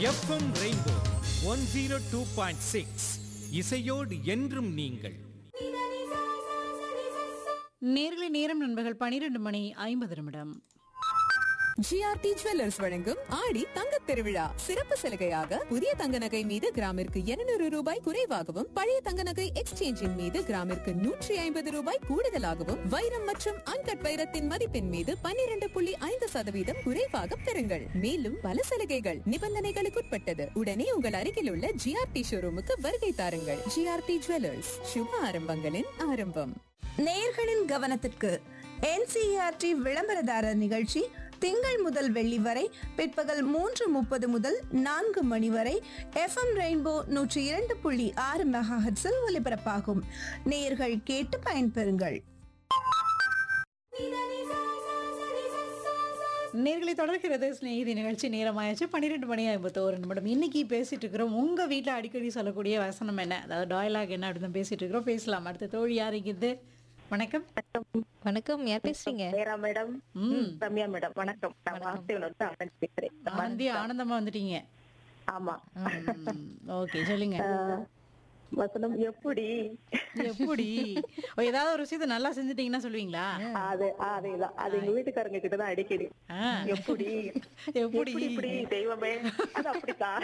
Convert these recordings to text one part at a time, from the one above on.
FM rainbow one zero two point six இசையோடு என்றும் நீங்கள் நேர்களை நேரம் நண்பர்கள் பனிரெண்டு மணி ஐம்பது நிமிடம் ஜிஆர்டி ஜுவல்லர்ஸ் வழங்கும் ஆடி தங்கத் திருவிழா சிறப்பு சலுகையாக புதிய தங்க நகை மீது கிராமிற்கு 200 ரூபாய் குறைவாகவும் பழைய தங்க நகை எக்ஸ்சேஞ்சின் மீது கிராமிற்கு நூற்றி ஐம்பது ரூபாய் கூடுதலாகவும் வைரம் மற்றும் அன்கட் வைரத்தின் மதிப்பின் மீது 12.5% புள்ளி ஐந்து சதவீதம் குறைவாக பெறுங்கள் மேலும் பல சலுகைகள் நிபந்தனைகளுக்குட்பட்டது உடனே உங்கள் அருகில் உள்ள ஜிஆர்டி ஷோரூமுக்கு வருகை தாருங்கள் ஜிஆர்டி ஜுவல்லர்ஸ் சுப ஆரம்பங்களின் ஆரம்பம் நேயர்களின் கவனத்திற்கு என்சிஆர்டி விளம்பரதாரர் நிகழ்ச்சி திங்கள் முதல் வெள்ளி வரை பிற்பகல் மூன்று முப்பது முதல் நான்கு மணி வரை எஃப்எம் ரெயின்போ நூற்றி இரண்டு புள்ளி ஆறு மெகாஹெட்ஸில் ஒலிபரப்பாகும் நேயர்கள் கேட்டு பயன்பெறுங்கள் நேர்களை தொடர்கிறது ஸ்நேகிதி நிகழ்ச்சி நேரமாயாச்சு பன்னிரெண்டு மணி ஐம்பத்தோரு நிமிடம் இன்னைக்கு பேசிட்டு இருக்கிறோம் உங்க வீட்டில் அடிக்கடி சொல்லக்கூடிய வசனம் என்ன அதாவது டாயலாக் என்ன அப்படின்னு பேசிட்டு இருக்கிறோம் பேசலாம் அடுத்த தோழி யாருக்குது வணக்கம் வணக்கம் யார் பேசுறீங்க மேரா மேடம் ம் ரம்யா மேடம் வணக்கம் நான் வாசுதேவன் வந்து ஆனந்த் பேசுறேன் ஆனந்தி ஆனந்தமா வந்துட்டீங்க ஆமா ஓகே சொல்லுங்க ஆஹ், வசனம் எப்படி எப்படி ஓ, ஏதாவது ஒரு விஷயத்தை நல்லா செஞ்சுட்டீங்கன்னா சொல்லுவீங்களா அது அதேதான் அது எங்க வீட்டுக்காரங்க கிட்டதான் அடிக்கடி ஆ, எப்படி எப்படி எப்படி இப்படி தெய்வமே அது அப்படித்தான்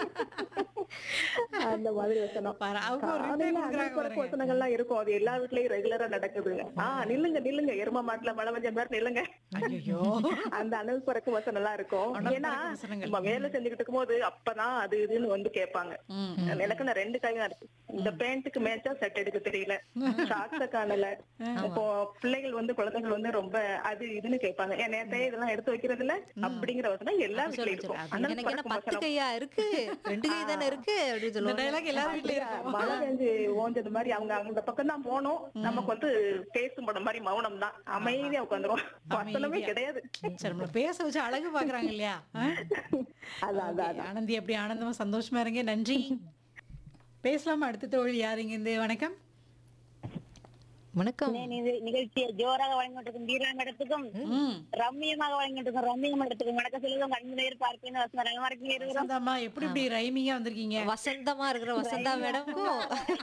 அந்த மாதிரி வசனம் பாரு, அவங்க ஒரு reply காலையில கொடுக்குறாங்க அனுப்புற பாருங்க. வசனங்கள்லாம் இருக்கும் அது எல்லா வீட்லயும் ரெகுலரா நடக்குது ஆஹ் நில்லுங்க நில்லுங்க எரும மாட்டுல மழை பெஞ்ச மாதிரி நில்லுங்க ஐயோ அந்த அனல் பறக்கும் வசனம் எல்லாம் இருக்கும் அனல் ஏன்னா பறக்கும் வசனங்கள். நம்ம வேலை செஞ்சுக்கிட்டு இருக்கும்போது அப்பதான் அது இதுன்னு வந்து கேட்பாங்க ம், எனக்கு நான் ரெண்டு கையும் இருக்கு இந்த பேண்ட்டுக்கு மேட்சா செட் எடுக்க தெரியல ஷார்ட்ஸ காணல இப்போ பிள்ளைகள் வந்து குழந்தைகள் வந்து ரொம்ப அது இதுன்னு கேட்பாங்க என் நேரத்தை இதெல்லாம் எடுத்து வைக்கிறது இல்ல அப்படிங்கிற வசனம் எல்லா வீட்லயும் இருக்கும் அனல் எனக்கு என்ன பறக்கும் பத்து வசனம். கையா இருக்கு ரெண்டு கை தானே இருக்கு அப்படின்னு இந்த சொல்லுவாங்க டைலாக் எல்லாரும் வீட்லயும் இருக்கும் மழை பெஞ்சு ஓஞ்சது மாதிரி அவங்க அந்த பக்கம் தான் போனோம் நமக்கு வந்து பேசும் படம் மாதிரி மௌனம் தான் அமைதியா உட்காந்துரும் வசனமே அமைதியா. கிடையாது சரி நம்மள பேச வச்சு அழகு பாக்குறாங்க இல்லையா ஆ? அதான் அதான் Okay, ஆனந்தி எப்படி ஆனந்தமா சந்தோஷமா இருங்க நன்றி பேசலாமா அடுத்த தோழி யாருங்க இந்த வணக்கம் வணக்கம் நிகழ்ச்சியை ஜோராக வழங்கிட்டு வீரா மேடத்துக்கும் ம் ரம்மியமாக வழங்கிட்டு ரம்மிய மேடத்துக்கும் வணக்கம் சொல்லுங்க கண்மு நேர் பார்ப்பேன் வசந்த நலமா இருக்கீங்க இருக்கிறோம் வசந்தாம்மா எப்படி இப்படி ரைமிங்கா வந்திருக்கீங்க வசந்தமா இருக்கிற வசந்தா மேடம்க்கும்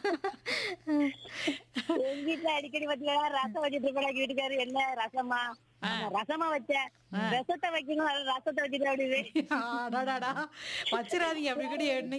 எங்க வீட்டுல அடிக்கடி பாத்தீங்கன்னா ரசம் வச்சுட்டு இருப்பாங்க வீட்டுக்காரு என்ன ரசமா ஆமா, ரசமா வச்சேன் ரசத்தை வைக்கணும் அது ரசத்தை வச்சுட்டு அப்படி அடாடாடா வச்சிடாதீங்க அப்படி கூட